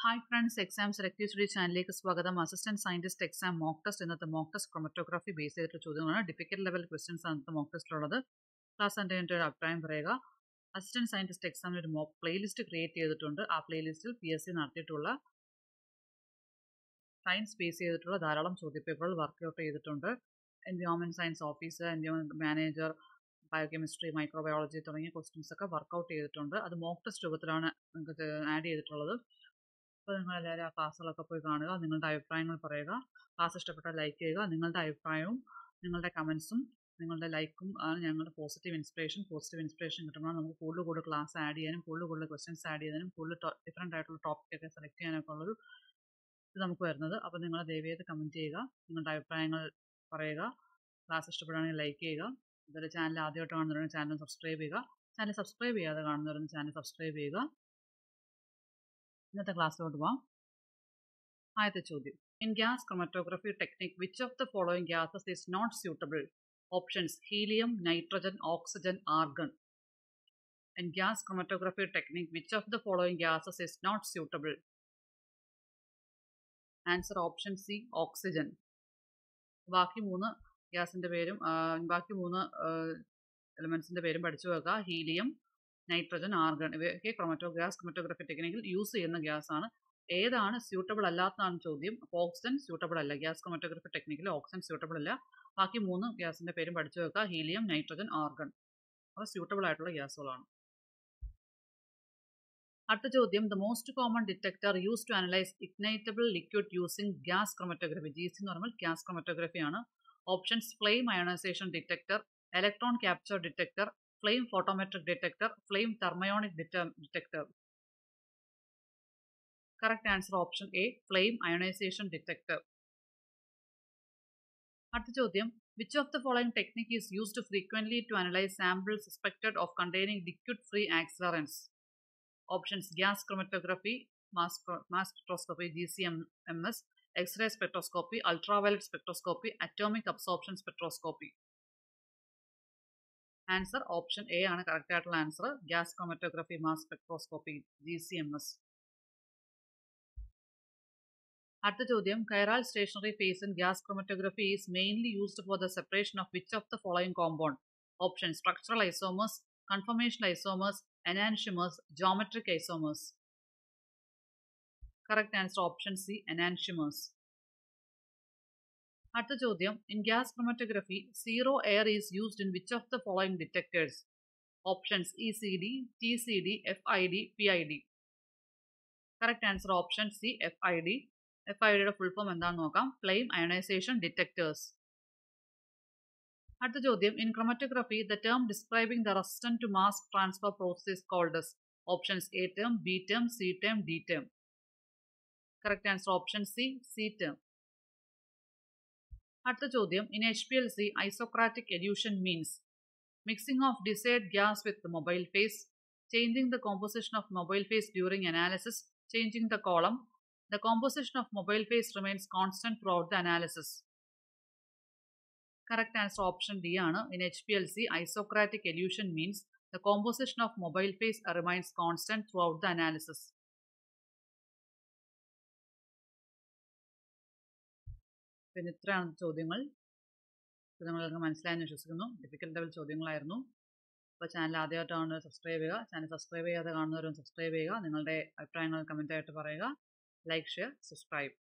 Hi friends exam selective study ചാനലിലേക്ക് സ്വാഗതം assistant scientist exam mock test ഇന്നത്തെ mock test chromatography base ചെയ്തിട്ടുള്ള ചോദ്യങ്ങളാണ് ഡിഫിക്കൽ ലെവൽ ക്വസ്റ്റ്യൻസ് ആണ് ഇന്നത്തെ മോക്ക് ടെസ്റ്റിലുള്ളത് ക്ലാസ് എൻ്റെ എൻ്റെ ഒരു അഭിപ്രായം പറയുക അസിസ്റ്റന്റ് സയന്റിസ്റ്റ് എക്സാമിന് ഒരു മോക്ക് പ്ലേലിസ്റ്റ് ക്രിയേറ്റ് ചെയ്തിട്ടുണ്ട് ആ പ്ലേലിസ്റ്റിൽ പി എസ് സി നടത്തിയിട്ടുള്ള സയൻസ് ബേസ് ചെയ്തിട്ടുള്ള ധാരാളം ചോദ്യപേപ്പറുകൾ വർക്കൗട്ട് ചെയ്തിട്ടുണ്ട് environment science officer environment manager biochemistry microbiology തുടങ്ങിയ ക്വസ്റ്റ്യൻസ് ഒക്കെ വർക്കൗട്ട് ചെയ്തിട്ടുണ്ട് അത് മോക്ക് ടെസ്റ്റ് രൂപത്തിലാണ് നിങ്ങൾക്ക് ആഡ് ചെയ്തിട്ടുള്ളത് അപ്പോൾ നിങ്ങൾ എല്ലാവരും ആ ക്ലാസ്സുകളൊക്കെ പോയി കാണുക നിങ്ങളുടെ അഭിപ്രായങ്ങൾ പറയുക ക്ലാസ് ഇഷ്ടപ്പെട്ടാൽ ലൈക്ക് ചെയ്യുക നിങ്ങളുടെ അഭിപ്രായവും നിങ്ങളുടെ കമൻസും നിങ്ങളുടെ ലൈക്കും ആണ് ഞങ്ങളുടെ പോസിറ്റീവ് ഇൻസ്പിറേഷൻ പോസിറ്റീവ് ഇൻസ്പിറേഷൻ കിട്ടുമ്പോൾ നമുക്ക് കൂടുതൽ കൂടുതൽ ക്ലാസ് ആഡ് ചെയ്യാനും കൂടുതൽ കൂടുതൽ ക്വസ്റ്റ്യൻസ് ആഡ് ചെയ്യാനും കൂടുതൽ ഡിഫറെൻ്റ് ആയിട്ടുള്ള ടോപ്പിക്കൊക്കെ സെലക്ട് ചെയ്യാനൊക്കെ ഉള്ളൊരു ഇത് നമുക്ക് വരുന്നത് അപ്പോൾ നിങ്ങൾ ദയവേത് കമൻറ്റ് ചെയ്യുക നിങ്ങളുടെ അഭിപ്രായങ്ങൾ പറയുക ക്ലാസ് ഇഷ്ടപ്പെടുകയാണെങ്കിൽ ലൈക്ക് ചെയ്യുക അതുപോലെ ചാനൽ ആദ്യമായിട്ട് കാണുന്നവരാണ് ചാനൽ സബ്സ്ക്രൈബ് ചെയ്യുക ചാനൽ സബ്സ്ക്രൈബ് ചെയ്യാതെ കാണുന്നവരും ചാനൽ സബ്സ്ക്രൈബ് ചെയ്യുക ഇന്നത്തെ ക്ലാസ്സിലോട്ട് പോവാം ആദ്യത്തെ ചോദ്യം in gas chromatography technique which of the following gases is not suitable options helium nitrogen oxygen argon in gas chromatography technique which of the following gases is not suitable answer option C oxygen ബാക്കി മൂന്ന് ഗ്യാസിൻ്റെ പേരും ബാക്കി മൂന്ന് എലിമെൻസിൻ്റെ പേരും പഠിച്ചു വെക്കുക helium nitrogen argon ഇവയൊക്കെ ക്രൊമറ്റോ ഗ്യാസ് ക്രൊമറ്റോഗ്രഫി ടെക്നിക്കിൽ യൂസ് ചെയ്യുന്ന ഗ്യാസ് ആണ് ഏതാണ് സ്യൂട്ടബിൾ അല്ലാത്തതാണ് ചോദ്യം അപ്പോൾ ഓക്സിജൻ സ്യൂട്ടബിൾ അല്ല ഗ്യാസ് ക്രൊമറ്റോഗ്രഫി ടെക്നിക്കിൽ ഓക്സിജൻ സ്യൂട്ടബിൾ അല്ല ബാക്കി മൂന്ന് ഗ്യാസിൻ്റെ പേരും പഠിച്ചു വെക്കുക ഹീലിയം നൈട്രജൻ ആർഗൺ അവ സ്യൂട്ടബിൾ ആയിട്ടുള്ള ഗ്യാസുകളാണ് അടുത്ത ചോദ്യം the most common detector use to analyse ignitable liquid using gas chromatography G C എന്ന് പറയുമ്പോൾ ഗ്യാസ് ക്രൊമറ്റോഗ്രഫി ആണ് options flame ionization detector electron capture detector flame photometric detector, flame thermionic detector. Correct answer option A, flame ionization detector. അടുത്ത ചോദ്യം which of the following technique is used frequently to analyse sample suspected of containing liquid free accelerants options gas chromatography mass spectroscopy G C M M S X ray spectroscopy ultraviolet spectroscopy atomic absorption spectroscopy answer option A ആണ് correct ആയിട്ടുള്ള answer gas chromatography mass spectroscopy G C M S അടുത്ത ചോദ്യം chiral stationary phase in gas chromatography is mainly used for the separation of which of the following compound option structural isomers conformation isomers enantiomers geometric isomers correct answer option C enantiomers അടുത്ത ചോദ്യം in gas chromatography zero air is used in which of the following detectors options E C D T C D F I D P I D correct answer option C F I D F I ഡിയുടെ full form എന്താണെന്ന് നോക്കാം flame ionization detectors അടുത്ത ചോദ്യം in chromatography the term describing the resistance to mass transfer process called as options A term B term C term D term correct answer option C C term അടുത്ത ചോദ്യം in H P L C isocratic elution means mixing of decide gas with mobile phase changing the composition of mobile phase during analysis changing the column the composition of mobile phase remains constant throughout the analysis correct answer option D ആണ് in H P L C isocratic elution means the composition of mobile phase remains constant throughout the analysis പിന്നെ ഇത്രയാണ് ചോദ്യങ്ങൾ നിങ്ങൾക്ക് മനസ്സിലായെന്ന് വിശ്വസിക്കുന്നു difficult level ചോദ്യങ്ങളായിരുന്നു അപ്പോൾ channel ആദ്യമായിട്ടാണ് subscribe ചെയ്യുക ചാനൽ സബ്സ്ക്രൈബ് ചെയ്യാതെ കാണുന്നവരും സബ്സ്ക്രൈബ് ചെയ്യുക നിങ്ങളുടെ അഭിപ്രായങ്ങൾ കമൻറ്റായിട്ട് പറയുക ലൈക്ക് ഷെയർ സബ്സ്ക്രൈബ്